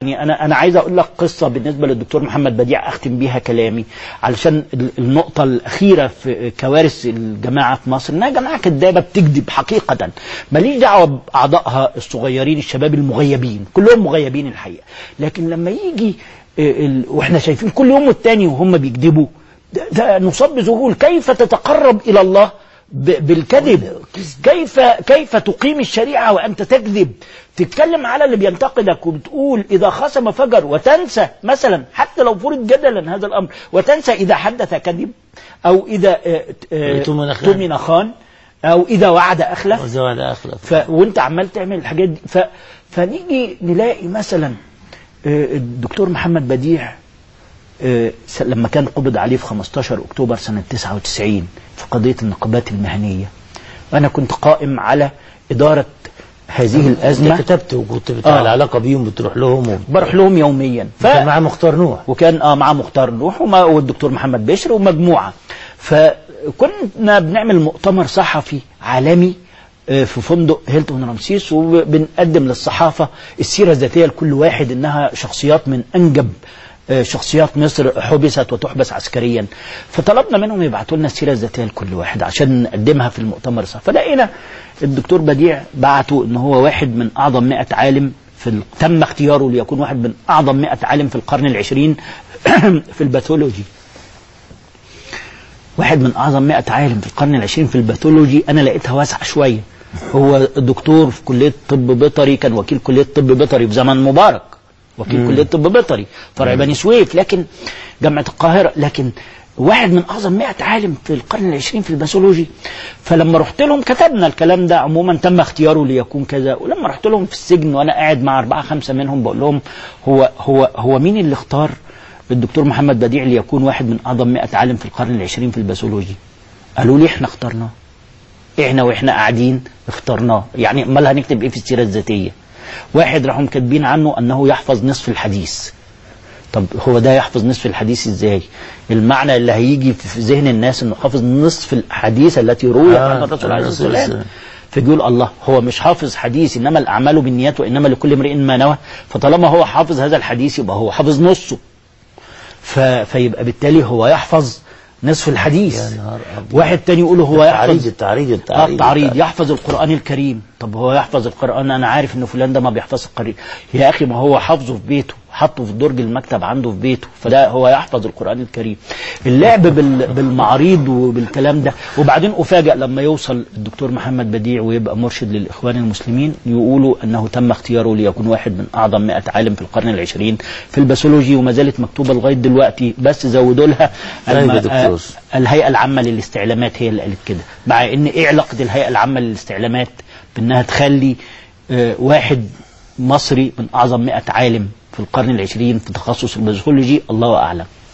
يعني انا انا عايز اقول لك قصه بالنسبه للدكتور محمد بديع اختم بيها كلامي علشان ال- النقطه الاخيره في كوارث الجماعه في مصر انها جماعه كدابه بتكذب حقيقه ماليش دعوه باعضائها الصغيرين الشباب المغيبين كلهم مغيبين الحقيقه لكن لما يجي آه، ال- واحنا شايفين كل يوم والتاني وهم بيكذبوا ده, ده نصاب بذهول كيف تتقرب الى الله ب- بالكذب كيف كيف تقيم الشريعه وانت تكذب تتكلم على اللي بينتقدك وبتقول اذا خصم فجر وتنسى مثلا حتى لو فرض جدلا هذا الامر وتنسى اذا حدث كذب او اذا آه، آه، اؤتمن خان. اؤتمن خان او اذا وعد اخلف وزوال اخلف ف... وانت عمال تعمل الحاجات دي ف... فنيجي نلاقي مثلا آه، الدكتور محمد بديع آه، س- لما كان قبض عليه في 15 اكتوبر سنه 99 في قضيه النقابات المهنيه وانا كنت قائم على اداره هذه الازمه انت كتبت وكنت بتاع آه. العلاقه بيهم بتروح لهم و... بروح لهم يوميا ف... كان معاه مختار نوح وكان اه مع مختار نوح وما والدكتور محمد بشر ومجموعه فكنا بنعمل مؤتمر صحفي عالمي آه، في فندق هيلتون رمسيس وبنقدم للصحافه السيره الذاتيه لكل واحد انها شخصيات من انجب آه، شخصيات مصر حبست وتحبس عسكريا فطلبنا منهم يبعتوا لنا السيره الذاتيه لكل واحد عشان نقدمها في المؤتمر الصحفي فلقينا الدكتور بديع بعته ان هو واحد من اعظم 100 عالم في ال... تم اختياره ليكون واحد من اعظم 100 عالم في القرن العشرين في الباثولوجي واحد من اعظم 100 عالم في القرن العشرين في الباثولوجي انا لقيتها واسعه شويه هو دكتور في كليه طب بيطري كان وكيل كليه طب بيطري في زمن مبارك وكيل كليه طب بيطري فرع بني سويف لكن جامعه القاهره لكن واحد من اعظم 100 عالم في القرن العشرين في الباثولوجي فلما رحت لهم كتبنا الكلام ده عموما تم اختياره ليكون كذا ولما رحت لهم في السجن وانا قاعد مع اربعه خمسه منهم بقول لهم هو هو هو مين اللي اختار الدكتور محمد بديع ليكون واحد من اعظم 100 عالم في القرن العشرين في الباثولوجي قالوا لي احنا اخترناه احنا واحنا قاعدين اخترناه يعني امال هنكتب ايه في السيره الذاتيه واحد راحوا كاتبين عنه انه يحفظ نصف الحديث طب هو ده يحفظ نصف الحديث ازاي المعنى اللي هيجي في ذهن الناس انه حافظ نصف الحديث التي رويت آه، عن الرسول عليه الصلاه الرسول والسلام فيقول الله هو مش حافظ حديث انما الاعمال بالنيات وانما لكل امرئ ما نوى فطالما هو حافظ هذا الحديث يبقى هو حافظ نصه ف... فيبقى بالتالي هو يحفظ نصف الحديث يا نهار أبيض. واحد تاني يقول هو التعريض يحفظ التعريض آه، التعريض التعريض يحفظ القرآن الكريم طب هو يحفظ القرآن أنا عارف إن فلان ده ما بيحفظ القرآن يا أخي ما هو حافظه في بيته حطه في درج المكتب عنده في بيته فده هو يحفظ القرآن الكريم اللعب بال... بالمعاريض وبالكلام ده وبعدين أفاجأ لما يوصل الدكتور محمد بديع ويبقى مرشد للإخوان المسلمين يقولوا أنه تم اختياره ليكون واحد من أعظم 100 عالم في القرن العشرين في الباثولوجي وما زالت مكتوبة لغاية دلوقتي بس زودوا لها طيب يا الم- دكتور. الهيئة العامة للاستعلامات هي اللي قالت كده مع ان ايه علاقة الهيئة العامة للاستعلامات بانها تخلي آه، واحد مصري من اعظم 100 عالم في القرن العشرين في تخصص الباثولوجي الله اعلم